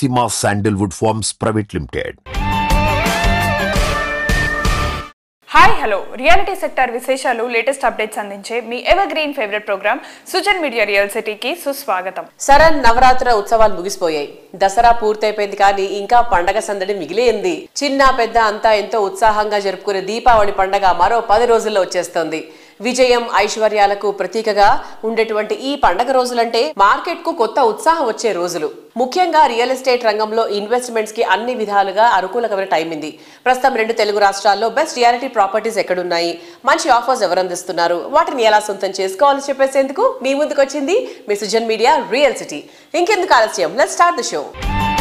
Rasima Sandalwood Farms Private Limited. Hi hello reality sector విశేషాలు latest updates అందించే మీ evergreen favourite programme Sujan media real సిటీకి సుస్వాగతం సరన్ నవరాత్రుల ఉత్సవాలు ముగిసిపోయాయి దసరా పూర్తయిపోయింది కానీ ఇంకా పండగ సందడి మిగిలింది చిన్న పెద్ద అంతా ఎంతో ఉత్సాహంగా జరుపుకునే దీపావళి పండగ మరో పది రోజుల్లో వచ్చేస్తోంది విజయం ఐశ్వర్యాలకు ప్రతీకగా ఉండేటువంటి ఈ పండగ రోజులంటే మార్కెట్ కు కొత్త ఉత్సాహం వచ్చే రోజులు ముఖ్యంగా రియల్ ఎస్టేట్ రంగంలో ఇన్వెస్ట్మెంట్స్ కి అన్ని విధాలుగా అనుకూలమైన టైం ఇది ప్రస్తుతం రెండు తెలుగు రాష్ట్రాల్లో బెస్ట్ రియాలిటీ ప్రాపర్టీస్ ఎక్కడున్నాయి మంచి ఆఫర్స్ ఎవరు అందిస్తున్నారు వాటిని ఎలా సొంతం చేసుకోవాలో చెప్పేసేందుకు మీ ముందుకు వచ్చింది మీ సుజన్ మీడియా రియల్ సిటీ ఇంకెందుకు ఆలస్యం లెట్ స్టార్ట్ ద షో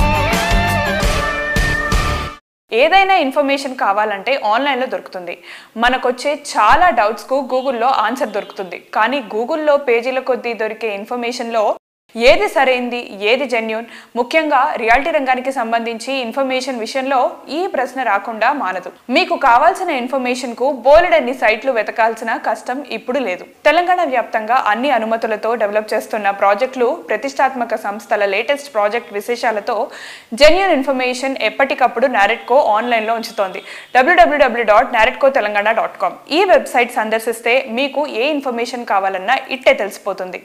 ఏదైనా ఇన్ఫర్మేషన్ కావాలంటే ఆన్లైన్లో దొరుకుతుంది మనకొచ్చే చాలా డౌట్స్కు గూగుల్లో ఆన్సర్ దొరుకుతుంది కానీ గూగుల్లో పేజీల కొద్దీ దొరికే ఇన్ఫర్మేషన్లో ఏది సరైంది ఏది జెన్యున్ ముఖ్యంగా రియాలిటీ రంగానికి సంబంధించి ఇన్ఫర్మేషన్ విషయంలో ఈ ప్రశ్న రాకుండా మానదు మీకు కావాల్సిన ఇన్ఫర్మేషన్కు బోలెడన్ని సైట్లు వెతకాల్సిన కష్టం ఇప్పుడు లేదు తెలంగాణ వ్యాప్తంగా అన్ని అనుమతులతో డెవలప్ చేస్తున్న ప్రాజెక్టులు ప్రతిష్టాత్మక సంస్థల లేటెస్ట్ ప్రాజెక్ట్ విశేషాలతో జెన్యున్ ఇన్ఫర్మేషన్ ఎప్పటికప్పుడు నారెట్కో ఆన్లైన్లో ఉంచుతోంది W W W dot నారెట్కో Telangana dot com ఈ వెబ్సైట్ సందర్శిస్తే మీకు ఏ ఇన్ఫర్మేషన్ కావాలన్నా ఇట్టే తెలిసిపోతుంది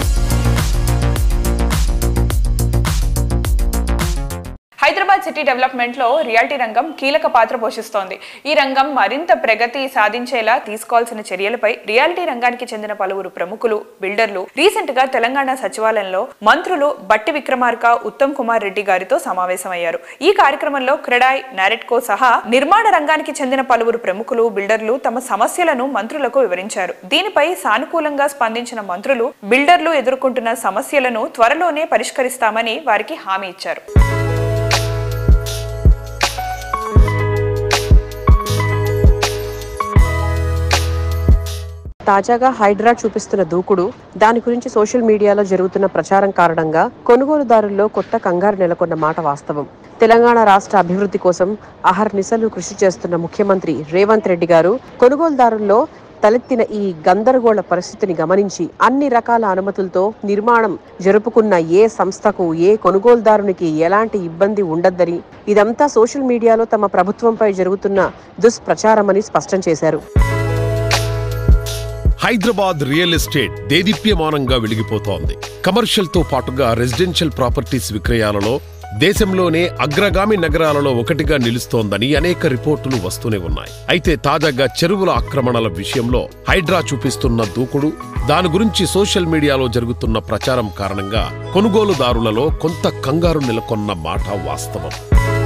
హైదరాబాద్ సిటీ డెవలప్మెంట్ లో రియాలిటీ రంగం కీలక పాత్ర పోషిస్తోంది ఈ రంగం మరింత ప్రగతి సాధించేలా తీసుకోవాల్సిన చర్యలపై రియాలిటీ రంగానికి చెందిన పలువురు ప్రముఖులు బిల్డర్లు రీసెంట్ గా తెలంగాణ సచివాలయంలో మంత్రులు బట్టి విక్రమార్క ఉత్తమ్ కుమార్ రెడ్డి గారితో సమావేశమయ్యారు ఈ కార్యక్రమంలో క్రెడాయ్ నారెట్కో సహా నిర్మాణ రంగానికి చెందిన పలువురు ప్రముఖులు బిల్డర్లు తమ సమస్యలను మంత్రులకు వివరించారు దీనిపై సానుకూలంగా స్పందించిన మంత్రులు బిల్డర్లు ఎదుర్కొంటున్న సమస్యలను త్వరలోనే పరిష్కరిస్తామని వారికి హామీ ఇచ్చారు తాజాగా హైడ్రా చూపిస్తున్న దూకుడు దాని గురించి సోషల్ మీడియాలో జరుగుతున్న ప్రచారం కారణంగా కొనుగోలుదారుల్లో కొత్త కంగారు నెలకొన్న మాట వాస్తవం తెలంగాణ రాష్ట్ర అభివృద్ధి కోసం అహర్నిశలు కృషి చేస్తున్న ముఖ్యమంత్రి రేవంత్ రెడ్డి గారు కొనుగోలుదారుల్లో తలెత్తిన ఈ గందరగోళ పరిస్థితిని గమనించి అన్ని రకాల అనుమతులతో నిర్మాణం జరుపుకున్న ఏ సంస్థకు ఏ కొనుగోలుదారునికి ఎలాంటి ఇబ్బంది ఉండద్దని ఇదంతా సోషల్ మీడియాలో తమ ప్రభుత్వంపై జరుగుతున్న దుష్ప్రచారమని స్పష్టం చేశారు హైదరాబాద్ రియల్ ఎస్టేట్ దేదీప్యమానంగా వెలిగిపోతోంది కమర్షియల్ తో పాటుగా రెసిడెన్షియల్ ప్రాపర్టీస్ విక్రయాలలో దేశంలోనే అగ్రగామి నగరాలలో ఒకటిగా నిలుస్తోందని అనేక రిపోర్టులు వస్తూనే ఉన్నాయి అయితే తాజాగా చెరువుల ఆక్రమణల విషయంలో హైడ్రా చూపిస్తున్న దూకుడు దాని గురించి సోషల్ మీడియాలో జరుగుతున్న ప్రచారం కారణంగా కొనుగోలుదారులలో కొంత కంగారు నెలకొన్న మాట వాస్తవం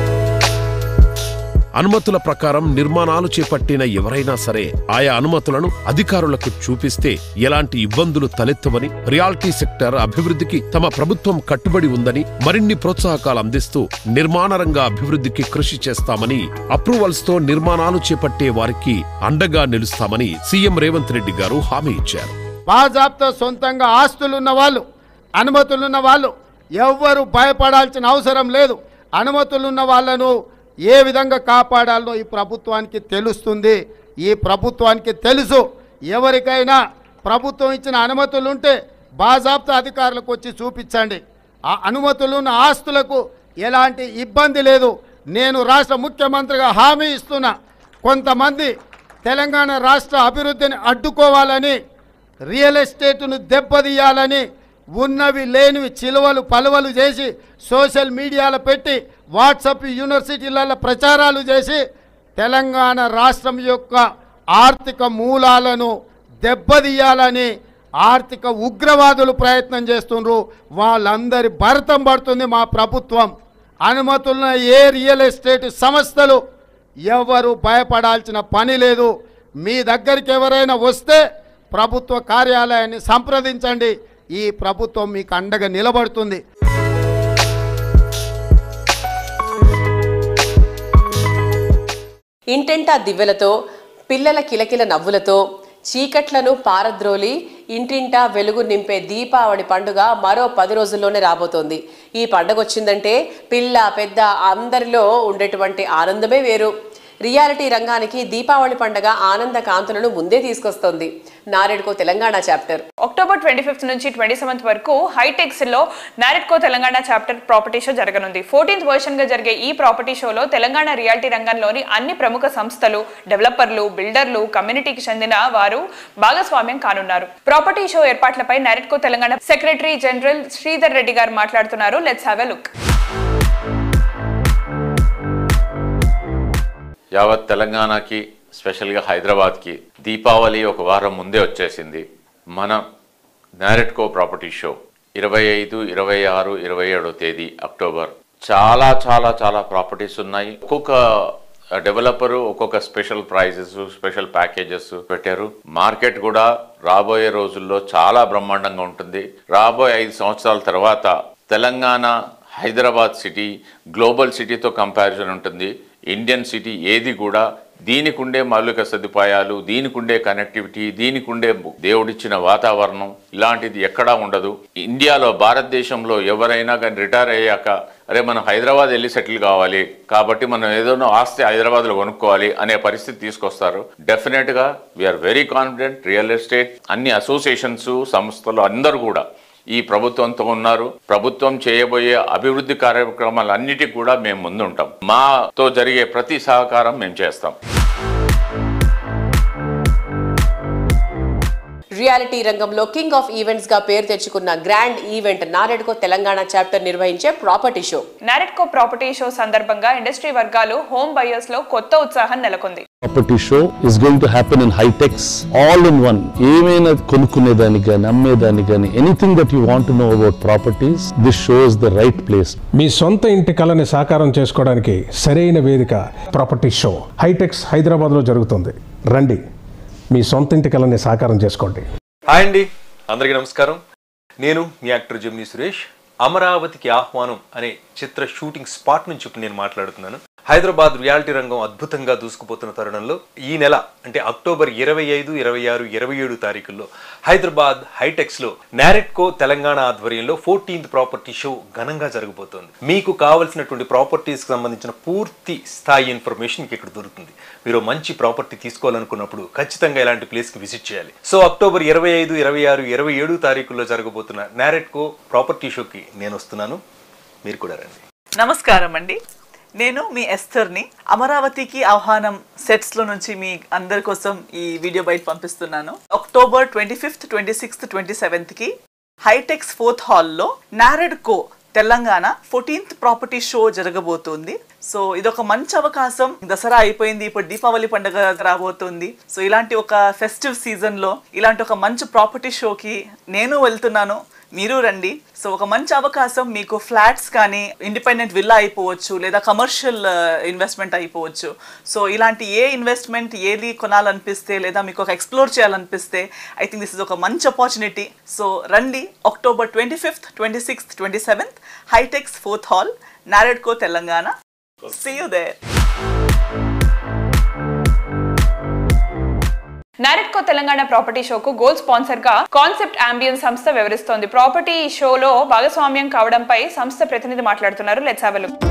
అనుమతుల ప్రకారం నిర్మాణాలు చేపట్టిన ఎవరైనా సరే ఆయా అనుమతులను అధికారులకు చూపిస్తే ఎలాంటి ఇబ్బందులు తలెత్తవని రియాలిటీ సెక్టర్ అభివృద్ధికి తమ ప్రభుత్వం కట్టుబడి ఉందని మరిన్ని ప్రోత్సాహకాలు అందిస్తూ నిర్మాణ రంగ అభివృద్ధికి కృషి చేస్తామని అప్రూవల్స్ తో నిర్మాణాలు చేపట్టే వారికి అండగా నిలుస్తామని సీఎం రేవంత్ రెడ్డి గారు హామీ ఇచ్చారు బాజాబ్తో సొంతంగా ఆస్తులున్న వాళ్ళు అనుమతులున్న వాళ్ళు ఎవ్వరు భయపడాల్సిన అవసరం లేదు అనుమతులున్న వాళ్ళను ఏ విధంగా కాపాడాలో ఈ ప్రభుత్వానికి తెలుస్తుంది ఈ ప్రభుత్వానికి తెలుసు ఎవరికైనా ప్రభుత్వం ఇచ్చిన అనుమతులు ఉంటే బాజాబ్తా అధికారులకు వచ్చి చూపించండి ఆ అనుమతులున్న ఆస్తులకు ఎలాంటి ఇబ్బంది లేదు నేను రాష్ట్ర ముఖ్యమంత్రిగా హామీ ఇస్తున్నా కొంతమంది తెలంగాణ రాష్ట్ర అభివృద్ధిని అడ్డుకోవాలని రియల్ ఎస్టేట్ను దెబ్బతీయాలని ఉన్నవి లేనివి చిలువలు పలువలు చేసి సోషల్ మీడియాలో పెట్టి వాట్సప్ యూనివర్సిటీలలో ప్రచారాలు చేసి తెలంగాణ రాష్ట్రం యొక్క ఆర్థిక మూలాలను దెబ్బతీయాలని ఆర్థిక ఉగ్రవాదులు ప్రయత్నం చేస్తుండ్రు వాళ్ళందరి భరతం పడుతుంది మా ప్రభుత్వం అనుమతున్న ఏ రియల్ ఎస్టేట్ సంస్థలు ఎవరు భయపడాల్సిన పని లేదు మీ దగ్గరికి ఎవరైనా వస్తే ప్రభుత్వ కార్యాలయాన్ని సంప్రదించండి ఈ ప్రభుత్వం మీకు అండగా నిలబడుతుంది ఇంటెంటా దివ్వెలతో పిల్లల కిలకిల నవ్వులతో చీకట్లను పారద్రోలి ఇంటింటా వెలుగు నింపే దీపావళి పండుగ మరో పది రోజుల్లోనే రాబోతోంది ఈ పండుగ వచ్చిందంటే పిల్ల పెద్ద అందరిలో ఉండేటువంటి ఆనందమే వేరు రియాలిటీ రంగానికి దీపావళి పండగ ఆనంద కాంతులను ముందే తీసుకొస్తోంది NAREDCO Telangana chapter October twenty fifth నుంచి ట్వంటీ సెవెంత్ వరకు హైటెక్స్ లో NAREDCO Telangana chapter property show జరగనుంది ఫోర్టీన్త్ వర్షన్ గా జరిగే ఈ ప్రాపర్టీ షోలో తెలంగాణ రియాలిటీ రంగంలోని అన్ని ప్రముఖ సంస్థలు డెవలపర్లు బిల్డర్లు కమ్యూనిటీకి చెందిన వారు భాగస్వామ్యం కానున్నారు ప్రాపర్టీ షో ఏర్పాట్లపై నారెట్కో తెలంగాణ సెక్రటరీ జనరల్ శ్రీధర్ రెడ్డి గారు మాట్లాడుతున్నారు లెట్స్ హ్యావ్ ఎ లుక్ యావత్ తెలంగాణకి స్పెషల్గా హైదరాబాద్కి దీపావళి ఒక వారం ముందే వచ్చేసింది మన నారెట్కో ప్రాపర్టీ షో ఇరవై ఐదు ఇరవై ఆరు ఇరవై ఏడో తేదీ అక్టోబర్ చాలా చాలా చాలా ప్రాపర్టీస్ ఉన్నాయి ఒక్కొక్క డెవలపరు ఒక్కొక్క స్పెషల్ ప్రైజెస్ స్పెషల్ ప్యాకేజెస్ పెట్టారు మార్కెట్ కూడా రాబోయే రోజుల్లో చాలా బ్రహ్మాండంగా ఉంటుంది రాబోయే ఐదు సంవత్సరాల తర్వాత తెలంగాణ హైదరాబాద్ సిటీ గ్లోబల్ సిటీతో కంపారిజన్ ఉంటుంది ఇండియన్ సిటీ ఏది కూడా దీనికి ఉండే మౌలిక సదుపాయాలు దీనికి ఉండే కనెక్టివిటీ దీనికి ఉండే దేవుడిచ్చిన వాతావరణం ఇలాంటిది ఎక్కడా ఉండదు ఇండియాలో భారతదేశంలో ఎవరైనా కానీ రిటైర్ అయ్యాక అరే మనం హైదరాబాద్ వెళ్ళి సెటిల్ కావాలి కాబట్టి మనం ఏదైనా ఆస్తి హైదరాబాద్లో కొనుక్కోవాలి అనే పరిస్థితి తీసుకొస్తారు డెఫినెట్గా we are very confident real estate అన్ని అసోసియేషన్స్ సంస్థలు అందరూ కూడా ఈ ప్రభుత్వంతో ఉన్నారు ప్రభుత్వం చేయబోయే అభివృద్ధి కార్యక్రమాలన్నిటికీ కూడా మేము ముందుంటాం మాతో జరిగే ప్రతి సహకారం మేము చేస్తాం రియాలిటీ రంగంలో కింగ్ ఆఫ్ ఈవెంట్స్ గా పేరు తెచ్చుకున్న grand event NAREDCO Telangana chapter నిర్వహించే property show NAREDCO property show సందర్భంగా ఇండస్ట్రీ వర్గాలు హోమ్ బయర్స్ లో కొత్త ఉత్సాహం నెలకొంది property show is going to happen in HITEX all in one ఏమైనా కొనుక్కునేదానికి కానీ అమ్మేదానికి కానీ anything that you want know about properties this show is the right place మీ సొంత ఇంటి కళని సాకారం చేసుకోవడానికి సరైన వేదిక ప్రాపర్టీ షో హైటెక్స్ హైదరాబాద్లో జరుగుతుంది రండి మీ సొంత ఇంటి కళని సాకారం చేసుకోండి హాయ్ అండి అందరికీ నమస్కారం నేను మీ యాక్టర్ జమ్ని సురేష్ అమరావతికి ఆహ్వానం అనే చిత్ర షూటింగ్ స్పాట్ నుంచి ఇప్పుడు నేను మాట్లాడుతున్నాను హైదరాబాద్ రియాలిటీ రంగం అద్భుతంగా దూసుకుపోతున్న తరుణంలో ఈ నెల అంటే అక్టోబర్ ఇరవై ఐదు ఇరవై ఆరు ఇరవై ఏడు తారీఖుల్లో హైదరాబాద్ హైటెక్స్ లో నారెట్కో తెలంగాణ ఆధ్వర్యంలో ఫోర్టీన్త్ ప్రాపర్టీ షో ఘనంగా జరగబోతోంది మీకు కావలసినటువంటి ప్రాపర్టీస్ కి సంబంధించిన పూర్తి స్థాయి ఇన్ఫర్మేషన్ మీకు ఇక్కడ దొరుకుతుంది మీరు మంచి ప్రాపర్టీ తీసుకోవాలనుకున్నప్పుడు ఖచ్చితంగా ఇలాంటి ప్లేస్ కి విజిట్ చేయాలి సో అక్టోబర్ ఇరవై ఐదు ఇరవై ఆరు ఇరవై ఏడు తారీఖుల్లో జరగబోతున్న నారెట్కో ప్రాపర్టీ షోకి నేను వస్తున్నాను మీరు కూడా రండి నమస్కారం అండి నేను మీ ఎస్థర్ని అమరావతికి ఆహ్వానం సెట్స్ లో నుంచి మీ అందరి కోసం ఈ వీడియో బయట పంపిస్తున్నాను October twenty fifth twenty sixth twenty seventh కి హైటెక్స్ ఫోర్త్ హాల్లో NAREDCO Telangana fourteenth property show జరగబోతుంది సో ఇదొక మంచి అవకాశం దసరా అయిపోయింది ఇప్పుడు దీపావళి పండుగ రాబోతుంది సో ఇలాంటి ఒక ఫెస్టివ్ సీజన్ లో ఇలాంటి ఒక మంచి ప్రాపర్టీ షోకి నేను వెళ్తున్నాను మీరు రండి సో ఒక మంచి అవకాశం మీకు ఫ్లాట్స్ కానీ ఇండిపెండెంట్ విల్లా అయిపోవచ్చు లేదా కమర్షియల్ ఇన్వెస్ట్మెంట్ అయిపోవచ్చు సో ఇలాంటి ఏ ఇన్వెస్ట్మెంట్ ఏది కొనాలనిపిస్తే లేదా మీకు ఒక ఎక్స్ప్లోర్ చేయాలనిపిస్తే ఐ థింక్ దిస్ ఇస్ ఒక మంచి ఆపర్చునిటీ సో రండి October twenty fifth twenty sixth twenty seventh HITEX fourth hall NAREDCO Telangana see you there NAREDCO Telangana property షోకు గోల్డ్ స్పాన్సర్ గా కాన్సెప్ట్ అంబియన్ సంస్థ వివరిస్తోంది ప్రాపర్టీ షోలో భాగస్వామ్యం కావడంపై సంస్థ ప్రతినిధి మాట్లాడుతున్నారు let's have look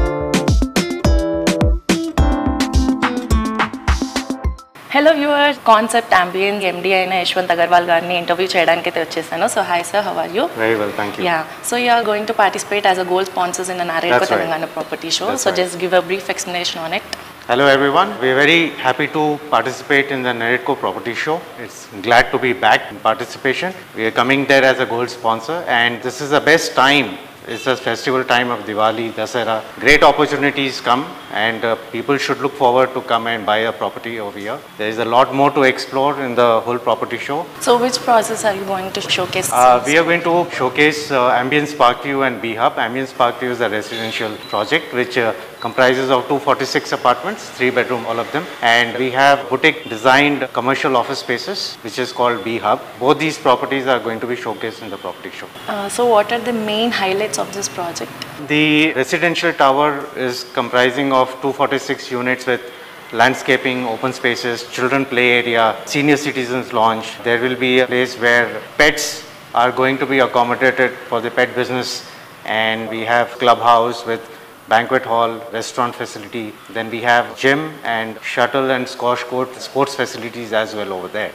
hello viewers concept ambience MD అయిన యశ్వంత్ అగర్వాల్ గారిని ఇంటర్వ్యూ చేయడానికి అయితే వచ్చేసాను so hi sir how are you Very well, thank you. Yeah so you are going to participate as a gold sponsors in NAREDCO That's right. Telangana property show That's so right. Just give a brief explanation on it Hello everyone. We're very happy to participate in the Neredco Property Show. It's glad to be back in participation. We are coming there as a gold sponsor and this is the best time. It's a festival time of Diwali, Dasara. Great opportunities come and uh, people should look forward to come and buy a property over here. There is a lot more to explore in the whole property show. So which process are you going to showcase Uh, we are going to showcase uh, Ambience Parkview and B Hub. Ambience Parkview is a residential project which uh, comprises of 246 apartments, three bedroom, all of them. And we have boutique designed commercial office spaces, which is called B Hub. Both these properties are going to be showcased in the property show. So what are the main highlights of this project The residential tower is comprising of 246 units with landscaping, open spaces, children play area, senior citizens lounge. There will be a place where pets are going to be accommodated for the pet business and we have clubhouse with banquet hall, restaurant facility. Then we have gym and shuttle and squash court sports facilities as well over there.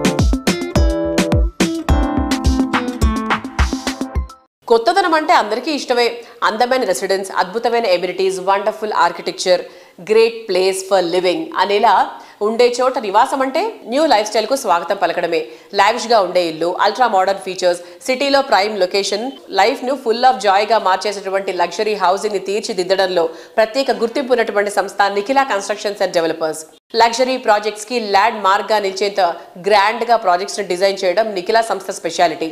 కొత్తదనం అంటే అందరికీ ఇష్టమే అందమైన residence అద్భుతమైన amenities wonderful architecture great place for living అనేలా ఉండే చోట నివాసం అంటే న్యూ లైఫ్ స్టైల్కు స్వాగతం పలకడమే లావిష్గా ఉండే ఇల్లు అల్ట్రా మోడర్న్ ఫీచర్స్ సిటీలో ప్రైమ్ లొకేషన్ లైఫ్ను ఫుల్ ఆఫ్ జాయ్గా మార్చేసేటువంటి లగ్జరీ హౌసింగ్ని తీర్చిదిద్దడంలో ప్రత్యేక గుర్తింపు ఉన్నటువంటి సంస్థ Nikhila constructions and developers luxury projects కి ల్యాండ్ మార్క్ గా నిలిచేంత గ్రాండ్ గా ప్రాజెక్ట్స్ ని డిజైన్ చేయడం నిఖిలా సంస్థ స్పెషాలిటీ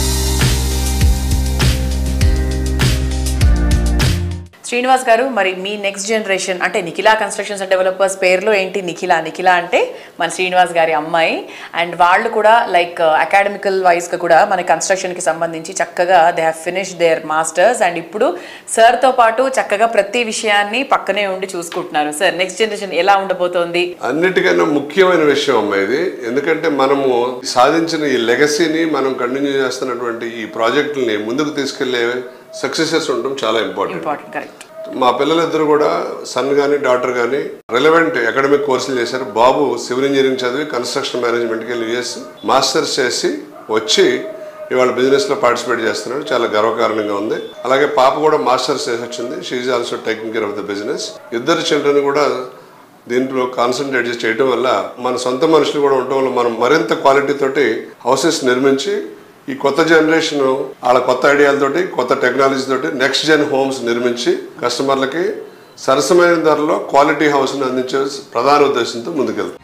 శ్రీనివాస్ గారు మరి మీ నెక్స్ట్ జనరేషన్ అంటే నిఖిలా కన్స్ట్రక్షన్స్ అండ్ డెవలపర్స్ పేరులో ఏంటి నిఖిలా నిఖిలా అంటే మన శ్రీనివాస్ గారి అమ్మాయి అండ్ వాళ్ళు కూడా లైక్ అకాడమికల్ వైజ్గా కూడా మన కన్స్ట్రక్షన్కి సంబంధించి చక్కగా they have finish their masters and ఇప్పుడు సార్తో పాటు చక్కగా ప్రతి విషయాన్ని పక్కనే ఉండి చూసుకుంటున్నారు సార్ నెక్స్ట్ జనరేషన్ ఎలా ఉండబోతోంది అన్నిటికన్నా ముఖ్యమైన విషయం అమ్మా ఇది ఎందుకంటే మనము సాధించిన ఈ లెగసీని మనం కంటిన్యూ చేస్తున్నటువంటి ఈ ప్రాజెక్టుల్ని ముందుకు తీసుకెళ్లే సక్సెసెస్ ఉండడం చాలా ఇంపార్టెంట్ ఇంపార్టెంట్ కరెక్ట్ మా పిల్లలిద్దరు కూడా సన్ కానీ డాటర్ కానీ రిలవెంట్ అకాడమిక్ కోర్సులు చేశారు బాబు సివిల్ ఇంజనీరింగ్ చదివి కన్స్ట్రక్షన్ మేనేజ్మెంట్కి వెళ్ళి యూఎస్ మాస్టర్స్ చేసి వచ్చి ఇవాళ బిజినెస్లో పార్టిసిపేట్ చేస్తున్నాడు చాలా గర్వకారణంగా ఉంది అలాగే పాప కూడా మాస్టర్స్ చేసి వచ్చింది she also taking care of the business ఇద్దరు చిల్డ్రన్ కూడా దీంట్లో కాన్సన్ట్రేట్ చేసి చేయడం వల్ల మన సొంత మనుషులు కూడా ఉండటం వల్ల మనం మరింత క్వాలిటీ తోటి హౌసెస్ నిర్మించి ఈ కొత్త జనరేషన్ వాళ్ళ కొత్త ఐడియాలతోటి కొత్త టెక్నాలజీ తోటి నెక్స్ట్ జెన్ హోమ్స్ నిర్మించి కస్టమర్లకి సరసమైన ధరలో క్వాలిటీ హౌస్ని అందించే ప్రధాన ఉద్దేశంతో ముందుకెళ్తాం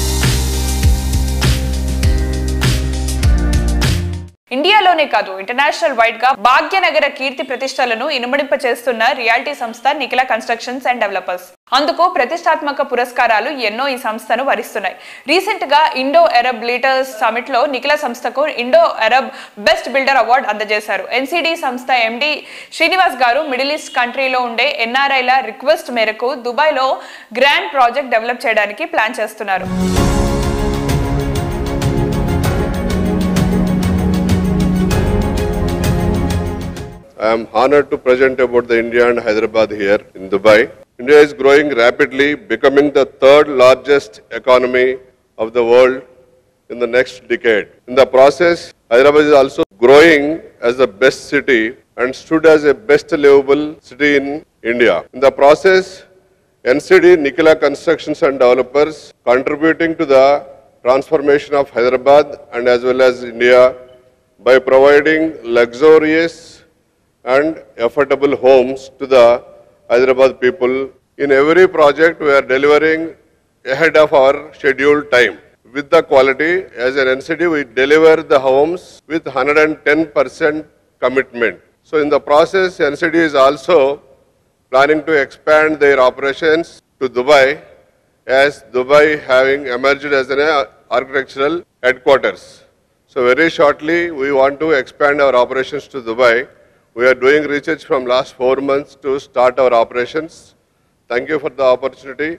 ఇండియాలోనే కాదు ఇంటర్నేషనల్ వైడ్ గా భాగ్యనగర కీర్తి ప్రతిష్టలను ఇనుమడింప చేస్తున్న రియాలిటీ సంస్థ నిఖిలా కన్స్ట్రక్షన్స్ అండ్ డెవలపర్స్ అందుకు ప్రతిష్టాత్మక పురస్కారాలు ఎన్నో ఈ సంస్థను వరిస్తున్నాయి రీసెంట్ గా ఇండో అరబ్ లీడర్స్ సమిట్ లో నిఖిలా సంస్థకు Indo Arab best builder award అందజేశారు ఎన్సిడి సంస్థ MD Srinivas garu Middle East కంట్రీలో ఉండే ఎన్ఆర్ఐల రిక్వెస్ట్ మేరకు దుబాయ్ లో గ్రాండ్ ప్రాజెక్ట్ డెవలప్ చేయడానికి ప్లాన్ చేస్తున్నారు I am honored to present about the India and Hyderabad here in Dubai. India is growing rapidly, becoming the third largest economy of the world in the next decade. In the process, Hyderabad is also growing as the best city and stood as a best livable city in India. In the process, NCD Nikila Constructions and Developers contributing to the transformation of Hyderabad and as well as India by providing luxurious and affordable homes to the Hyderabad people. In every project, we are delivering ahead of our scheduled time. With the quality, as an NCD, we deliver the homes with 110% commitment. So, in the process, NCD is also planning to expand their operations to Dubai, as Dubai having emerged as an uh, architectural headquarters. So very shortly, we want to expand our operations to Dubai. We are doing research from last four months to start our operations. Thank you for the opportunity.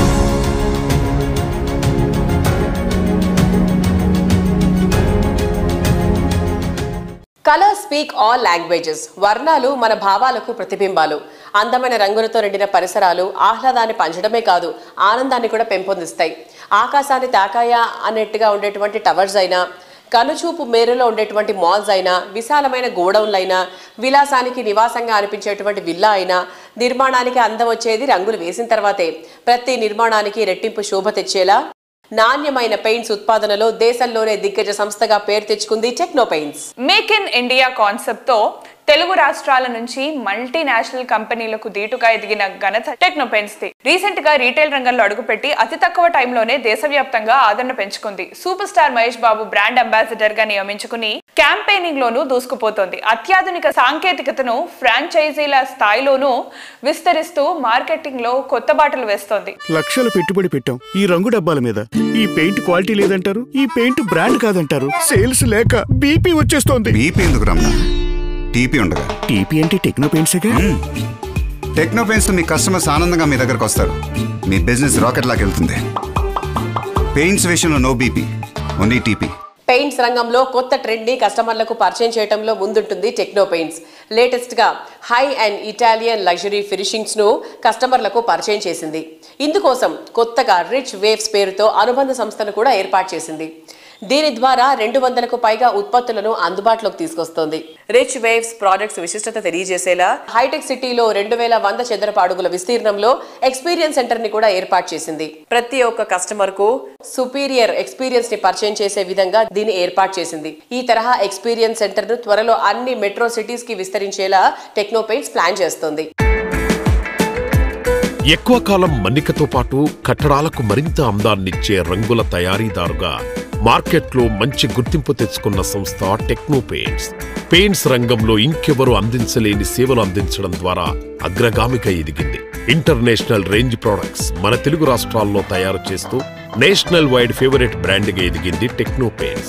Colour speak all languages వర్ణాలు మన భావాలకు ప్రతిబింబాలు అందమైన రంగులతో నిండిన పరిసరాలు ఆహ్లాదాన్ని పంచడమే కాదు ఆనందాన్ని కూడా పెంపొందిస్తాయి ఆకాశాన్ని తాకాయా అన్నట్టుగా ఉండేటువంటి టవర్స్ అయినా కనుచూపు మేరలో ఉండేటువంటి మాల్స్ అయినా విశాలమైన గోడౌన్లు అయినా విలాసానికి నివాసంగా అనిపించేటువంటి విల్లా అయినా నిర్మాణానికి అందం వచ్చేది రంగులు వేసిన తర్వాతే ప్రతి నిర్మాణానికి రెట్టింపు శోభ తెచ్చేలా నాణ్యమైన పెయింట్స్ ఉత్పాదనలో దేశంలోనే దిగ్గజ సంస్థగా పేరు తెచ్చుకుంది Techno Paints make in India concept తో తెలుగు రాష్ట్రాల నుంచి మల్టీనేషనల్ కంపెనీలకు దీటుగా ఎదిగిన ఘనత టెక్నోపెన్స్ ది రీసెంట్ గా రీటైల్ రంగంలో అడుగుపెట్టి అతి తక్కువ టైంలోనే దేశవ్యాప్తంగా ఆదరణ పెంచుకుంది super star Mahesh Babu brand ambassador గా నియమించుకుని క్యాంపెయినింగ్ లోనూ దూసుకుపోతోంది అత్యాధునిక సాంకేతికతను ఫ్రాంచైజీల స్థాయిలోనూ విస్తరిస్తూ మార్కెటింగ్ లో కొత్త బాటలు వేస్తోంది లక్షల పెట్టుబడి పెట్టాం ఈ రంగు డబ్బాల మీద ఈ పెయింట్ క్వాలిటీ లేదంటారు ఈ పెయింట్ బ్రాండ్ కాదంటారు సేల్స్ లేక బీపీ వచ్చేస్తోంది బీపీ ఎందుకు రమణ టీపీ ఉండగా టీపీ అంటే టెక్నో పెయింట్సేగా టెక్నో పెయింట్స్ మీ కస్టమర్స్ ఆనందంగా మీ దగ్గరకు వస్తారు మీ బిజినెస్ రాకెట్ లాగా వెళ్తుంది పెయింట్స్ విషయంలో no BP only TP paints రంగంలో కొత్త ట్రెండ్ ని కస్టమర్లకు పరిచయం చేయడంలో ముందుంటుంది టెక్నో పెయింట్స్ లేటెస్ట్ గా high and Italian luxury finishings ను కస్టమర్లకు పరిచయం చేసింది ఇందుకోసం కొత్తగా రిచ్ వేవ్స్ పేరుతో అనుబంధ సంస్థను కూడా ఏర్పాటు చేసింది దీని ద్వారా రెండు వందలకు పైగా ఉత్పత్తులను అందుబాటులోకి తీసుకొస్తోంది రిచ్ వేవ్స్ ప్రాజెక్ట్స్ విశిష్టత తెలియజేసేలా హైటెక్ సిటీలో రెండు వేల వంద చదరపు అడుగుల విస్తీర్ణంలో ఎక్స్పీరియన్స్ సెంటర్ ని కూడా ఏర్పాటు చేసింది ప్రతి ఒక్క కస్టమర్ కు సుపీరియర్ ఎక్స్పీరియన్స్ ని పరిచయం చేసే విధంగా దీన్ని ఏర్పాటు చేసింది ఈ తరహా ఎక్స్పీరియన్స్ సెంటర్ ను త్వరలో అన్ని మెట్రో సిటీస్ కి విస్తరించేలా టెక్నో పెయింట్స్ ప్లాన్ చేస్తోంది ఎక్కువ కాలం మన్నికతో పాటు కట్టడాలకు మరింత అందాన్నిచ్చే రంగుల తయారీదారుగా మార్కెట్లో మంచి గుర్తింపు తెచ్చుకున్న సంస్థ టెక్నో పెయింట్స్ పెయింట్స్ రంగంలో ఇంకెవరు అందించలేని సేవలు అందించడం ద్వారా అగ్రగామిగా ఎదిగింది ఇంటర్నేషనల్ రేంజ్ ప్రొడక్ట్స్ మన తెలుగు రాష్ట్రాల్లో తయారు చేస్తూ నేషనల్ వైడ్ ఫేవరెట్ బ్రాండ్గా ఎదిగింది Techno Paints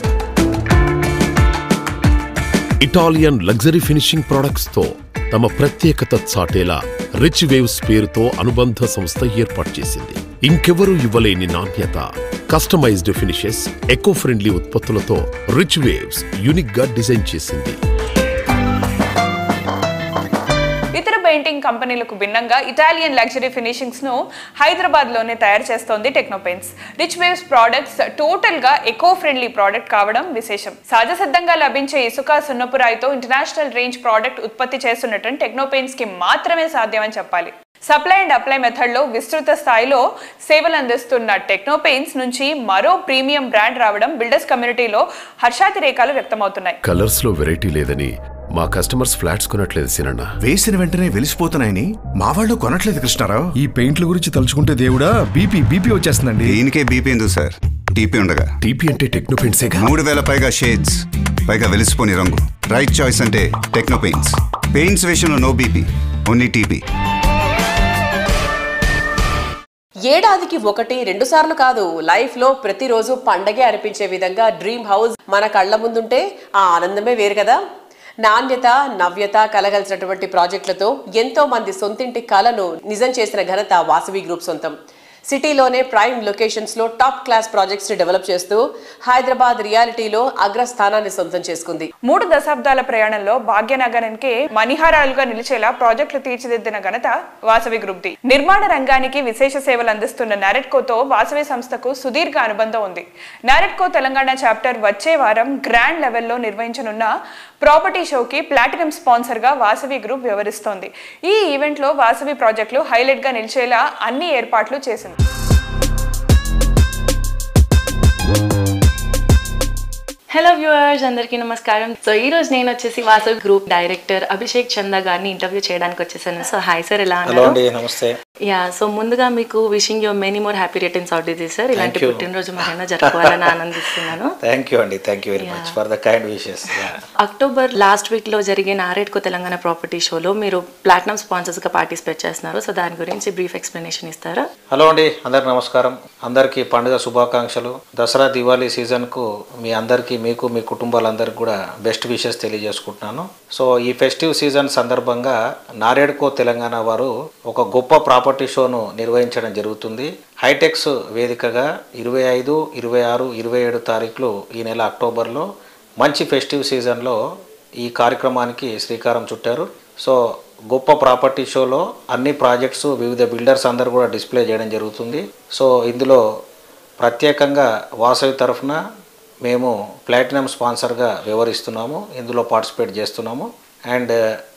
Italian luxury finishing products తో తమ ప్రత్యేకత చాటేలా రిచ్ వేవ్స్ పేరుతో అనుబంధ సంస్థ ఏర్పాటు చేసింది ఇంకెవరూ ఇవ్వలేని నాణ్యత కస్టమైజ్డ్ ఫినిషెస్ ఎకో ఫ్రెండ్లీ ఉత్పత్తులతో రిచ్ వేవ్స్ యూనిక్ గా డిజైన్ చేసింది ఇతర పెయింటింగ్ కంపెనీలకు భిన్నంగా ఇటాలియన్ లగ్జరీ ఫినిషింగ్స్ ను హైదరాబాద్ లోనే తయారు చేస్తోంది Techno Paints rich waves products total గా ఎకో ఫ్రెండ్లీ ప్రోడక్ట్ కావడం విశేషం సహజసిద్ధంగా లభించే ఇసుక సున్నపురాయితో ఇంటర్నేషనల్ రేంజ్ ప్రోడక్ట్ ఉత్పత్తి చేస్తున్నట్టు టెక్నోపెయిన్స్ కి మాత్రమే సాధ్యమని చెప్పాలి సప్లై అండ్ అప్లై మెథడ్ లో విస్తృత స్థాయిలో సేవలు అందిస్తున్న టెక్నోపెయిన్స్ నుంచి మరో ప్రీమియం బ్రాండ్ రావడం బిల్డర్స్ కమ్యూనిటీలో హర్షాతిరేకాలు వ్యక్తమవుతున్నాయి కలర్స్ లో వెరైటీ లేదని మా కస్టమర్స్ ఫ్లాట్స్ కొనట్లేదు సినన్న వేసిన వెంటనే వెలిసిపోతున్నాయని మా వాళ్ళు కొనట్లేదు కృష్ణారావు ఈ పెయింట్ల గురించి తలుచుకుంటే దేవుడా బీపీ బీపీ వచ్చేస్తుందండి దీనికే బీపీ ఎందుకు సార్ టీపీ ఉండగా టీపీ అంటే టెక్నో పెయింట్సేగా మూడు వేల పైగా షేడ్స్ పైగా వెలిసిపోని రంగు రైట్ చాయిస్ అంటే టెక్నో పెయింట్స్ పెయింట్స్ విషయంలో నో బీపీ ఓన్లీ టీపీ ఏడాదికి ఒకటి రెండు సార్లు కాదు లైఫ్ లో ప్రతిరోజు పండగే అనిపించే విధంగా డ్రీమ్ హౌస్ మన కళ్ళ ముందుంటే ఆ ఆనందమే వేరు కదా నాణ్యత నవ్యత కలగలిసినటువంటి ప్రాజెక్టులతో ఎంతో మంది సొంతింటి కలను నిజం చేసిన ఘనత వాసవి గ్రూప్ సొంతం సిటీలోనే ప్రైమ్ లొకేషన్స్ లో టాప్ క్లాస్ ప్రాజెక్ట్స్ ని డెవలప్ చేస్తూ హైదరాబాద్ రియాలిటీలో అగ్రస్థానాన్ని సొంతం చేసుకుంది మూడు దశాబ్దాల ప్రయాణంలో భాగ్యనగరానికి మణిహారాలుగా నిలిచేలా ప్రాజెక్టులు తీర్చిదిద్దిన ఘనత వాసవి గ్రూప్ ది నిర్మాణ రంగానికి విశేష సేవలు అందిస్తున్న నారెట్కోతో వాసవి సంస్థకు సుదీర్ఘ అనుబంధం ఉంది నారెట్కో తెలంగాణ చాప్టర్ వచ్చే వారం గ్రాండ్ లెవెల్లో నిర్వహించనున్న ప్రాపర్టీ షోకి ప్లాటినం స్పాన్సర్ గా వాసవి గ్రూప్ వ్యవహరిస్తోంది ఈ ఈవెంట్ లో వాసవి ప్రాజెక్టులు హైలైట్ గా నిలిచేలా అన్ని ఏర్పాట్లు చేసింది హలో వ్యూవర్స్ అందరికీ నమస్కారం సో ఈ రోజు నేను వచ్చేసి వాసవ్ గ్రూప్ డైరెక్టర్ అభిషేక్ చందా గారిని ఇంటర్వ్యూ చేయడానికి వచ్చేసాను సో హాయ్ సార్ ఎలా హలో ఉన్నారు అండి నమస్తే యా సో ముందుగా మీకు wishing you many more happy returns of the sir ఇలాంటి Thank you. పుట్టినరోజు మరైనా జరుపుకోవాలని ఆనందిస్తున్నాను థ్యాంక్ యూ అండి thank you very much for the kind wishes October last week లో జరిగిన ఆరేడ్కో తెలంగాణ ప్రాపర్టీ షోలో మీరు ప్లాటినం స్పాన్సర్స్ గా పార్టిసిపేట్ చేస్తున్నారు సో దాని గురించి బ్రీఫ్ ఎక్స్ప్లెనేషన్ ఇస్తారా హలో అండి అందరికి నమస్కారం అందరికీ పండుగ శుభాకాంక్షలు దసరా దివాళీ సీజన్కు మీ అందరికీ మీకు మీ కుటుంబాలందరికీ కూడా బెస్ట్ విషెస్ తెలియజేసుకుంటున్నాను సో ఈ ఫెస్టివ్ సీజన్ సందర్భంగా నారేడ్కో తెలంగాణ వారు ఒక గొప్ప ప్రాపర్టీ షోను నిర్వహించడం జరుగుతుంది హైటెక్స్ వేదికగా ఇరవై ఐదు ఇరవై ఆరు ఇరవై ఏడు తారీఖులు ఈ నెల అక్టోబర్లో మంచి ఫెస్టివ్ సీజన్లో ఈ కార్యక్రమానికి శ్రీకారం చుట్టారు సో గొప్ప ప్రాపర్టీ షోలో అన్ని ప్రాజెక్ట్స్ వివిధ బిల్డర్స్ అందరు కూడా డిస్ప్లే చేయడం జరుగుతుంది సో ఇందులో ప్రత్యేకంగా వాసవి తరఫున మేము ప్లాటినం స్పాన్సర్గా వ్యవహరిస్తున్నాము ఇందులో పార్టిసిపేట్ చేస్తున్నాము అండ్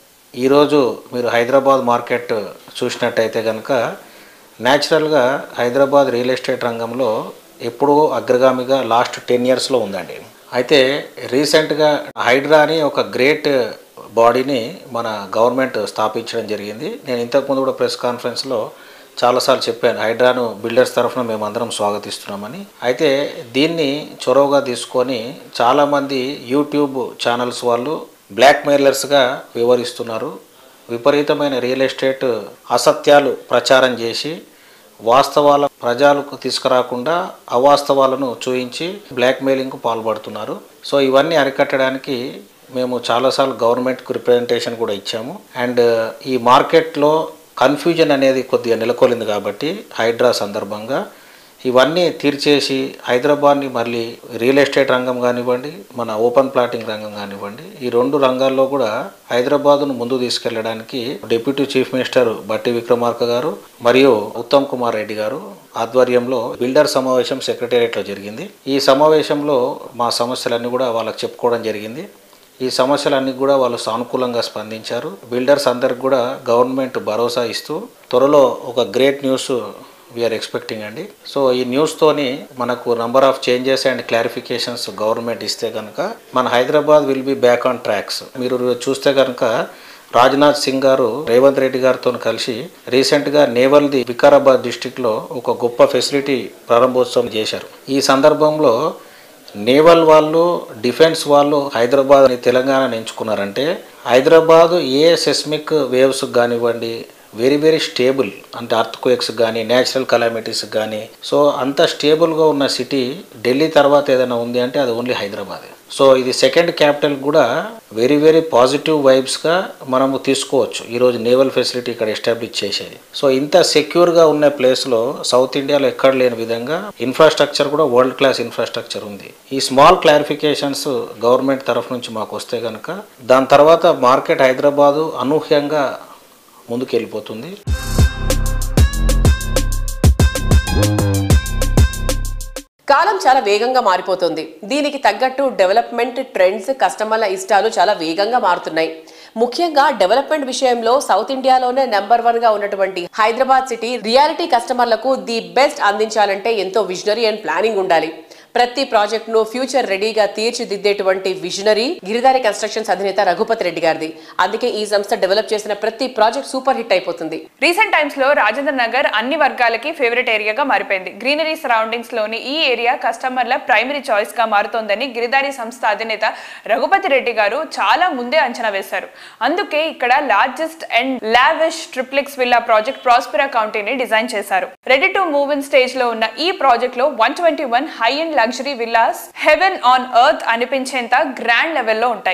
ఈరోజు మీరు హైదరాబాద్ మార్కెట్ చూసినట్టయితే కనుక న్యాచురల్గా హైదరాబాద్ రియల్ ఎస్టేట్ రంగంలో ఎప్పుడూ అగ్రగామిగా లాస్ట్ టెన్ ఇయర్స్లో ఉందండి అయితే రీసెంట్గా హైడ్రా అని ఒక గ్రేట్ బాడీని మన గవర్నమెంట్ స్థాపించడం జరిగింది నేను ఇంతకుముందు కూడా ప్రెస్ కాన్ఫరెన్స్లో చాలాసార్లు చెప్పాను హైడ్రాను బిల్డర్స్ తరఫున మేమందరం స్వాగతిస్తున్నామని అయితే దీన్ని చొరవగా తీసుకొని చాలామంది యూట్యూబ్ ఛానల్స్ వాళ్ళు బ్లాక్ మెయిలర్స్గా వివరిస్తున్నారు విపరీతమైన రియల్ ఎస్టేట్ అసత్యాలు ప్రచారం చేసి వాస్తవాల ప్రజలకు తీసుకురాకుండా అవాస్తవాలను చూయించి బ్లాక్మెయిలింగ్కు పాల్పడుతున్నారు సో ఇవన్నీ అరికట్టడానికి మేము చాలాసార్లు గవర్నమెంట్కి రిప్రజెంటేషన్ కూడా ఇచ్చాము అండ్ ఈ మార్కెట్లో కన్ఫ్యూజన్ అనేది కొద్దిగా నెలకొలింది కాబట్టి హైడ్రా సందర్భంగా ఇవన్నీ తీర్చేసి హైదరాబాద్ని మళ్ళీ రియల్ ఎస్టేట్ రంగం కానివ్వండి మన ఓపెన్ ప్లాటింగ్ రంగం కానివ్వండి ఈ రెండు రంగాల్లో కూడా హైదరాబాద్ను ముందు తీసుకెళ్లడానికి డిప్యూటీ చీఫ్ మినిస్టర్ బట్టి విక్రమార్క గారు మరియు ఉత్తమ్ కుమార్ రెడ్డి గారు ఆధ్వర్యంలో బిల్డర్ సమావేశం సెక్రటేరియట్లో జరిగింది ఈ సమావేశంలో మా సమస్యలన్నీ కూడా వాళ్ళకి చెప్పుకోవడం జరిగింది ఈ సమస్యలన్నీ కూడా వాళ్ళు సానుకూలంగా స్పందించారు బిల్డర్స్ అందరికి కూడా గవర్నమెంట్ భరోసా ఇస్తూ త్వరలో ఒక గ్రేట్ న్యూస్ వీఆర్ ఎక్స్పెక్టింగ్ అండి సో ఈ న్యూస్తోని మనకు number of changes and clarifications government ఇస్తే కనుక మన Hyderabad will be back on tracks మీరు చూస్తే కనుక రాజ్నాథ్ సింగ్ గారు రేవంత్ రెడ్డి గారితో కలిసి రీసెంట్గా నేవల్ది వికారాబాద్ డిస్టిక్లో ఒక గొప్ప ఫెసిలిటీ ప్రారంభోత్సవం చేశారు ఈ సందర్భంలో నేవల్ వాళ్ళు డిఫెన్స్ వాళ్ళు హైదరాబాద్ అని తెలంగాణని ఎంచుకున్నారంటే హైదరాబాద్ ఏ సెస్మిక్ వేవ్స్ కానివ్వండి వెరీ వెరీ స్టేబుల్ అంటే అర్త్ క్వేక్స్ కానీ న్యాచురల్ కలామిటీస్ కానీ సో అంత స్టేబుల్గా ఉన్న సిటీ ఢిల్లీ తర్వాత ఏదైనా ఉంది అంటే అది ఓన్లీ హైదరాబాద్ సో ఇది సెకండ్ క్యాపిటల్ కూడా వెరీ వెరీ పాజిటివ్ వైబ్స్గా మనము తీసుకోవచ్చు ఈరోజు నేవల్ ఫెసిలిటీ ఇక్కడ ఎస్టాబ్లిష్ చేసేది సో ఇంత సెక్యూర్గా ఉన్న ప్లేస్లో సౌత్ ఇండియాలో ఎక్కడ లేని విధంగా ఇన్ఫ్రాస్ట్రక్చర్ కూడా వరల్డ్ క్లాస్ ఇన్ఫ్రాస్ట్రక్చర్ ఉంది ఈ స్మాల్ క్లారిఫికేషన్స్ గవర్నమెంట్ తరఫు నుంచి మాకు వస్తే కనుక దాని తర్వాత మార్కెట్ హైదరాబాదు అనూహ్యంగా ముందుకు వెళ్ళిపోతుంది కాలం చాలా వేగంగా మారిపోతుంది దీనికి తగ్గట్టు డెవలప్మెంట్ ట్రెండ్స్ కస్టమర్ల ఇష్టాలు చాలా వేగంగా మారుతున్నాయి ముఖ్యంగా డెవలప్మెంట్ విషయంలో సౌత్ ఇండియాలోనే నెంబర్ వన్ గా ఉన్నటువంటి హైదరాబాద్ సిటీ రియాలిటీ కస్టమర్లకు ది బెస్ట్ అందించాలంటే ఎంతో విజనరీ అండ్ ప్లానింగ్ ఉండాలి ప్రతి ప్రాజెక్ట్ ను ఫ్యూచర్ రెడీగా తీర్చిదిద్దేటువంటి విజనరీ గిరిదారి కన్స్ట్రక్షన్స్ అధినేత రఘుపతి రెడ్డి గారిది అందుకే ఈ సంస్థ డెవలప్ చేసిన ప్రతి ప్రాజెక్ట్ సూపర్ హిట్ అయిపోతుంది రీసెంట్ టైమ్స్ లో రాజేంద్ర నగర్ అన్ని వర్గాలకి ఫేవరెట్ ఏరియాగా మారిపోయింది గ్రీనరీ సరౌండింగ్స్ లోని ఈ ఏరియా కస్టమర్ల ప్రైమరీ చాయిస్ గా మారుతోందని గిరిదారి సంస్థ అధినేత రఘుపతి రెడ్డి గారు చాలా ముందే అంచనా వేశారు అందుకే ఇక్కడ largest and lavish triplex villa project Prospera కౌంటీని డిజైన్ చేశారు ready to move in stage లో ఉన్న ఈ ప్రాజెక్ట్ లో one twenty one high and luxury villas heaven on earth అనిపించేంత గ్రాండ్ లెవెల్లో ఉంటాయి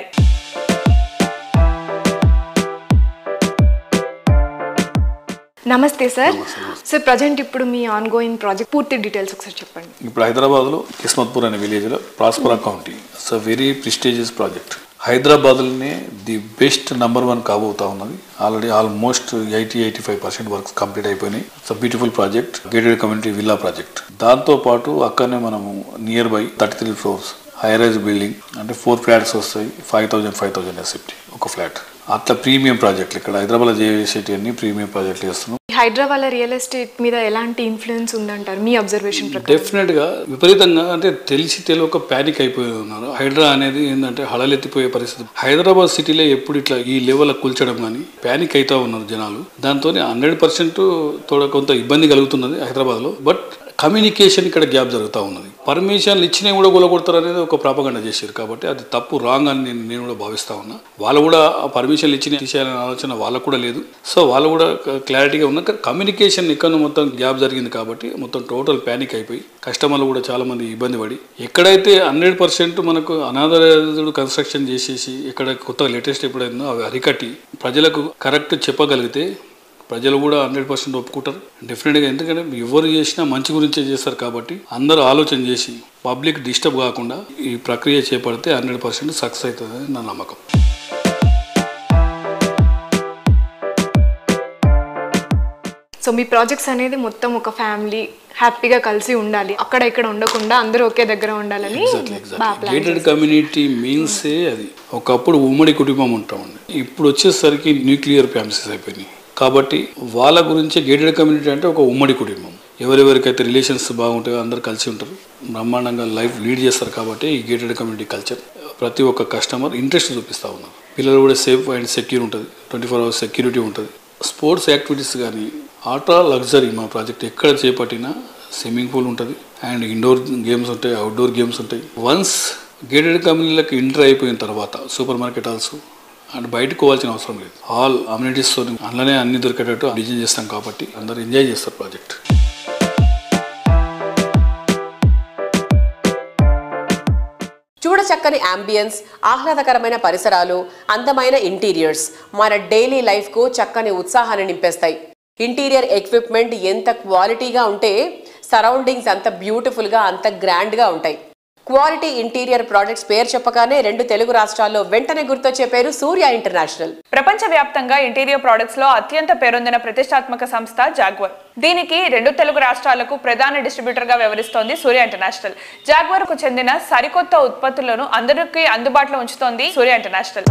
నమస్తే సార్ సార్ ప్రజెంట్ ఇప్పుడు మీ ఆన్ గోయింగ్ ప్రాజెక్ట్ పూర్తి డీటెయిల్స్ ఒకసారి చెప్పండి ఇప్పుడు హైదరాబాద్లో కిస్మత్పూర్ అనే విలేజ్లో Prospera County it's a very prestigious project హైదరాబాద్లోనే ది బెస్ట్ నంబర్ వన్ కాబోతా ఉన్నది already almost eighty eighty five percent works complete అయిపోయినాయి it's a beautiful project gated community villa project దాంతో పాటు అక్కడనే మనము nearby thirty three floors high rise building అంటే four flats వస్తాయి five thousand five thousand SFT ఒక flat అట్లా premium ప్రాజెక్టులు ఇక్కడ హైదరాబాద్లో చేసేటి అన్ని ప్రీమియం ప్రాజెక్టులు చేస్తున్నాం హైదరాబాద్ రియల్ ఎస్టేట్ మీద ఎలాంటి ఇన్ఫ్లుయెన్స్ ఉందంటారు మీ అబ్జర్వేషన్ ప్రకారం డెఫినెట్ గా విపరీతంగా అంటే తెలిసి తెలియక ప్యానిక్ అయిపోయి ఉన్నారు హైడ్రా అనేది ఏంటంటే హడలెత్తిపోయే పరిస్థితి హైదరాబాద్ సిటీలో ఎప్పుడు ఇట్లా ఈ లెవెల్ కూల్చడం కానీ ప్యానిక్ అవుతా ఉన్నారు జనాలు దాంతో హండ్రెడ్ పర్సెంట్ తోడ కొంత ఇబ్బంది కలుగుతున్నది హైదరాబాద్ లో బట్ కమ్యూనికేషన్ ఇక్కడ గ్యాప్ జరుగుతూ ఉన్నది పర్మిషన్లు ఇచ్చినా కూడా కొలగొడతారు అనేది ఒక ప్రాపగండ చేశారు కాబట్టి అది తప్పు రాంగ్ అని నేను నేను కూడా భావిస్తా ఉన్నా వాళ్ళు కూడా ఆ పర్మిషన్లు ఇచ్చిన తీసేయాలనే ఆలోచన వాళ్ళకు కూడా లేదు సో వాళ్ళు కూడా క్లారిటీగా ఉన్న కమ్యూనికేషన్ ఇక్కడ మొత్తం గ్యాప్ జరిగింది కాబట్టి మొత్తం టోటల్ ప్యానిక్ అయిపోయి కస్టమర్లు కూడా చాలా మంది ఇబ్బంది పడి ఎక్కడైతే హండ్రెడ్ పర్సెంట్ మనకు అనాథరుడు కన్స్ట్రక్షన్ చేసేసి ఇక్కడ కొత్త లేటెస్ట్ ఎప్పుడైందో అవి అరికట్టి ప్రజలకు కరెక్ట్ చెప్పగలిగితే ప్రజలు కూడా హండ్రెడ్ పర్సెంట్ ఒప్పుకుంటారు డెఫినెట్గా ఎందుకంటే ఎవరు చేసినా మంచి గురించే చేస్తారు కాబట్టి అందరూ ఆలోచన చేసి పబ్లిక్ డిస్టర్బ్ కాకుండా ఈ ప్రక్రియ చేపడితే హండ్రెడ్ పర్సెంట్ సక్సెస్ అవుతుందని నా నమ్మకం సో మీ ప్రాజెక్ట్స్ అనేది మొత్తం ఒక ఫ్యామిలీ హ్యాపీగా కలిసి ఉండాలి అక్కడ ఇక్కడ ఉండకుండా అందరూ ఒకే దగ్గర ఉండాలని బాగా ప్లాన్ గేటెడ్ కమ్యూనిటీ మీన్సే అది ఒకప్పుడు ఉమ్మడి కుటుంబం ఉంటా ఉంది ఇప్పుడు వచ్చేసరికి న్యూక్లియర్ ఫ్యామిలీస్ అయిపోయినాయి కాబట్టి వాళ్ళ గురించి గేటెడ్ కమ్యూనిటీ అంటే ఒక ఉమ్మడి కుటుంబం ఎవరెవరికైతే రిలేషన్స్ బాగుంటాయో అందరు కలిసి ఉంటారు బ్రహ్మాండంగా లైఫ్ లీడ్ చేస్తారు కాబట్టి ఈ గేటెడ్ కమ్యూనిటీ కల్చర్ ప్రతి ఒక్క కస్టమర్ ఇంట్రెస్ట్ చూపిస్తూ ఉన్నారు పిల్లలు కూడా సేఫ్ అండ్ సెక్యూర్ ఉంటుంది ట్వంటీ ఫోర్ అవర్స్ సెక్యూరిటీ ఉంటుంది స్పోర్ట్స్ యాక్టివిటీస్ కానీ ఆటా లగ్జరీ మా ప్రాజెక్ట్ ఎక్కడ చేపట్టినా స్విమ్మింగ్ పూల్ ఉంటుంది అండ్ ఇండోర్ గేమ్స్ ఉంటాయి అవుట్డోర్ గేమ్స్ ఉంటాయి వన్స్ గేటెడ్ కంపెనీలకు ఎంటర్ అయిపోయిన తర్వాత సూపర్ మార్కెట్ హాల్స్ అండ్ బయటకు పోవాల్సిన అవసరం లేదు ఆల్ అమ్యూనిటీస్తో అందులోనే అన్ని దొరికేటట్టు డిజైన్ చేస్తాం కాబట్టి అందరు ఎంజాయ్ చేస్తారు ప్రాజెక్ట్ చూడ చక్కని అంబియన్స్ ఆహ్లాదకరమైన పరిసరాలు అందమైన ఇంటీరియర్స్ మన డైలీ లైఫ్కు చక్కని ఉత్సాహాన్ని నింపేస్తాయి ఇంటీరియర్ ఎక్విప్మెంట్ ఎంత క్వాలిటీగా ఉంటే సరౌండింగ్స్ అంత బ్యూటిఫుల్ గా అంత గ్రాండ్ గా ఉంటాయి క్వాలిటీ ఇంటీరియర్ ప్రాజెక్ట్స్ పేరు చెప్పగానే రెండు తెలుగు రాష్ట్రాల్లో వెంటనే గుర్తొచ్చే పేరు సూర్య ఇంటర్నేషనల్ ప్రపంచవ్యాప్తంగా ఇంటీరియర్ ప్రొడక్ట్స్ లో అత్యంత పేరొందిన ప్రతిష్టాత్మక సంస్థ జాగ్వర్ దీనికి రెండు తెలుగు రాష్ట్రాలకు ప్రధాన డిస్ట్రిబ్యూటర్ గా వ్యవహరిస్తోంది సూర్య ఇంటర్నేషనల్ జాగ్వర్ కు చెందిన సరికొత్త ఉత్పత్తులను అందరికీ అందుబాటులో ఉంచుతోంది సూర్య ఇంటర్నేషనల్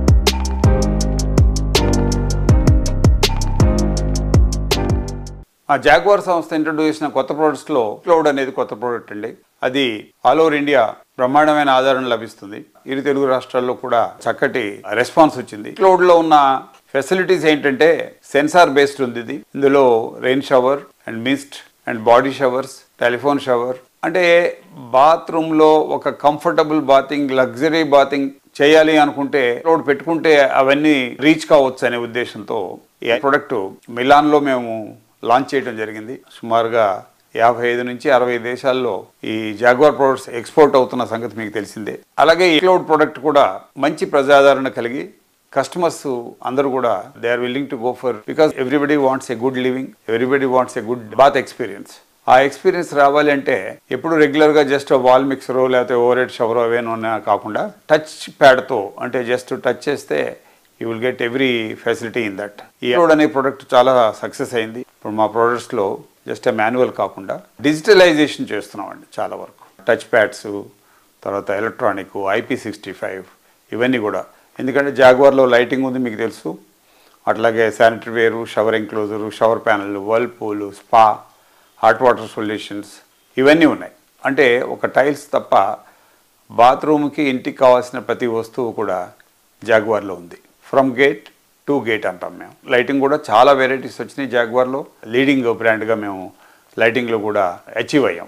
ఆ జాగ్వార్ సంస్థ ఇంట్రడ్యూస్ చేసిన కొత్త ప్రోడక్ట్స్లో క్లౌడ్ అనేది కొత్త ప్రోడక్ట్ అండి అది ఆల్ ఓవర్ ఇండియా బ్రహ్మాండమైన ఆదరణ లభిస్తుంది ఇరు తెలుగు రాష్ట్రాల్లో కూడా చక్కటి రెస్పాన్స్ వచ్చింది క్లౌడ్ లో ఉన్న ఫెసిలిటీస్ ఏంటంటే సెన్సార్ బేస్డ్ ఉంది ఇది ఇందులో rain shower and mist and body showers telephone shower అంటే బాత్రూంలో ఒక కంఫర్టబుల్ బాతింగ్ లగ్జరీ బాతింగ్ చేయాలి అనుకుంటే క్లౌడ్ పెట్టుకుంటే అవన్నీ రీచ్ కావచ్చు అనే ఉద్దేశంతో ఈ ప్రొడక్ట్ మిలాన్లో మేము లాంచ్ చేయడం జరిగింది సుమారుగా యాభై ఐదు నుంచి అరవై దేశాల్లో ఈ జాగ్వార్ ప్రొడక్ట్స్ ఎక్స్పోర్ట్ అవుతున్న సంగతి మీకు తెలిసిందే అలాగే ఈ క్లౌడ్ ప్రొడక్ట్ కూడా మంచి ప్రజాదరణ కలిగి కస్టమర్స్ అందరూ కూడా they are willing to go for because everybody wants a good living everybody wants a good bath experience ఆ ఎక్స్పీరియన్స్ రావాలి అంటే ఎప్పుడు రెగ్యులర్గా జస్ట్ వాల్ మిక్సరో లేకపోతే ఓవర్ హెడ్ షవరో అవేనో కాకుండా టచ్ ప్యాడ్తో అంటే జస్ట్ టచ్ చేస్తే you will get every facility in that ఈ రోడ్ అనే ప్రోడక్ట్ చాలా సక్సెస్ అయింది ఇప్పుడు మా ప్రోడక్ట్స్లో జస్ట్ మాన్యువల్ కాకుండా డిజిటలైజేషన్ చేస్తున్నామండి చాలా వరకు టచ్ ప్యాడ్స్ తర్వాత ఎలక్ట్రానిక్ ఐపీ సిక్స్టీ ఫైవ్ ఇవన్నీ కూడా ఎందుకంటే జాగ్వార్లో లైటింగ్ ఉంది మీకు తెలుసు అట్లాగే శానిటరీ వేరు shower enclosure shower panel whirlpool spa hot water solutions ఇవన్నీ ఉన్నాయి అంటే ఒక టైల్స్ తప్ప బాత్రూమ్కి ఇంటికి కావాల్సిన ప్రతి వస్తువు కూడా జాగ్వార్లో ఉంది ఫ్రమ్ గేట్ టు గేట్ అంటాం మేము లైటింగ్ కూడా చాలా వెరైటీస్ వచ్చినాయి జాగ్వార్లో లీడింగ్ బ్రాండ్గా మేము లైటింగ్లో కూడా అచీవ్ అయ్యాం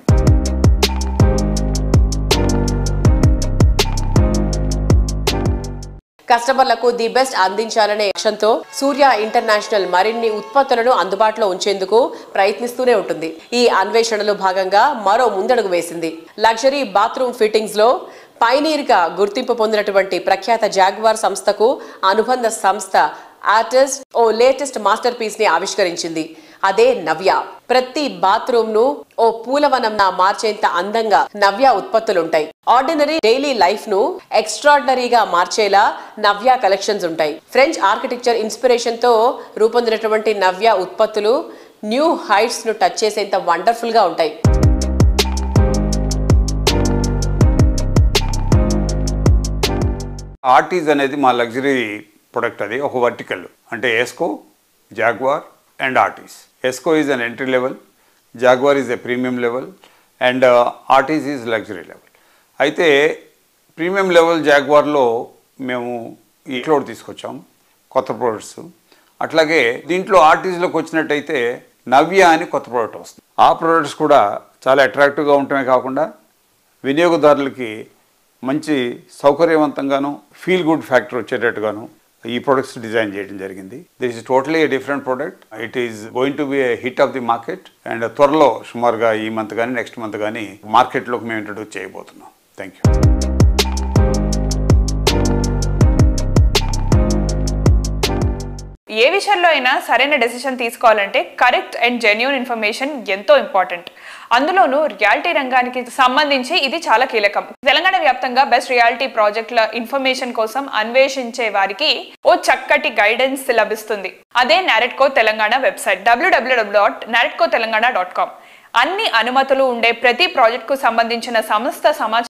కస్టమర్లకు ది బెస్ట్ అందించాలనే లక్ష్యంతో సూర్య ఇంటర్నేషనల్ మరిన్ని ఉత్పత్తులను అందుబాటులో ఉంచేందుకు ప్రయత్నిస్తూనే ఉంటుంది ఈ అన్వేషణలో భాగంగా మరో ముందడుగు వేసింది లగ్జరీ బాత్రూమ్ ఫిట్టింగ్స్ లో పైనీర్ గా గుర్తింపు పొందినటువంటి ప్రఖ్యాత జాగ్వార్ సంస్థకు అనుబంధ సంస్థ ఆర్టిస్ట్ ఓ లేటెస్ట్ మాస్టర్ పీస్ ని ఆవిష్కరించింది అదే నవ్య ప్రతి బాత్రూమ్ ను ఓ పూలవనం మార్చేంత అందంగా నవ్య ఉత్పత్తులుంటాయి ఆర్డినరీ డైలీ లైఫ్ ను ఎక్స్ట్రాడినరీగా మార్చేలా నవ్య కలెక్షన్స్ ఉంటాయి ఫ్రెంచ్ ఆర్కిటెక్చర్ ఇన్స్పిరేషన్ తో రూపొందినటువంటి నవ్య ఉత్పత్తులు న్యూ హైట్స్ ను టచ్ చేసేంత వండర్ఫుల్ గా ఉంటాయి ఆర్టీజ్ అనేది మా లగ్జరీ ప్రొడక్ట్ అది ఒక వర్టికల్ అంటే Essco Jaguar and Artize Essco is an entry level Jaguar is a premium level and Artize is luxury level అయితే ప్రీమియం లెవెల్ జాగ్వార్లో మేము ఈ క్లౌడ్ తీసుకొచ్చాం కొత్త ప్రోడక్ట్స్ అట్లాగే దీంట్లో ఆర్టీస్లోకి వచ్చినట్టయితే నవ్య అని కొత్త ప్రోడక్ట్ వస్తుంది ఆ ప్రోడక్ట్స్ కూడా చాలా అట్రాక్టివ్గా ఉండటమే కాకుండా వినియోగదారులకి మంచి సౌకర్యవంతంగాను ఫీల్ గుడ్ ఫ్యాక్టర్ వచ్చేటట్టుగాను ఈ ప్రొడక్ట్స్ డిజైన్ చేయడం జరిగింది this is totally a different product it is going to be a hit of the market and త్వరలో సుమారుగా ఈ మంత్ కానీ నెక్స్ట్ మంత్ కానీ మార్కెట్లోకి మేము ఇంట్రడ్యూస్ చేయబోతున్నాం థ్యాంక్ యూ ఏ విషయంలో అయినా సరైన డెసిషన్ తీసుకోవాలంటే కరెక్ట్ అండ్ జెన్యున్ ఇన్ఫర్మేషన్ ఎంతో ఇంపార్టెంట్ అందులోనూ రియాలిటీ రంగానికి సంబంధించి ఇది చాలా కీలకం తెలంగాణ వ్యాప్తంగా బెస్ట్ రియాలిటీ ప్రాజెక్టుల ఇన్ఫర్మేషన్ కోసం అన్వేషించే వారికి ఓ చక్కటి గైడెన్స్ లభిస్తుంది అదే NAREDCO Telangana website WWW dot నారెట్కో Telangana dot com అన్ని అనుమతులు ఉండే ప్రతి ప్రాజెక్టుకు సంబంధించిన సంస్థ సమాచారం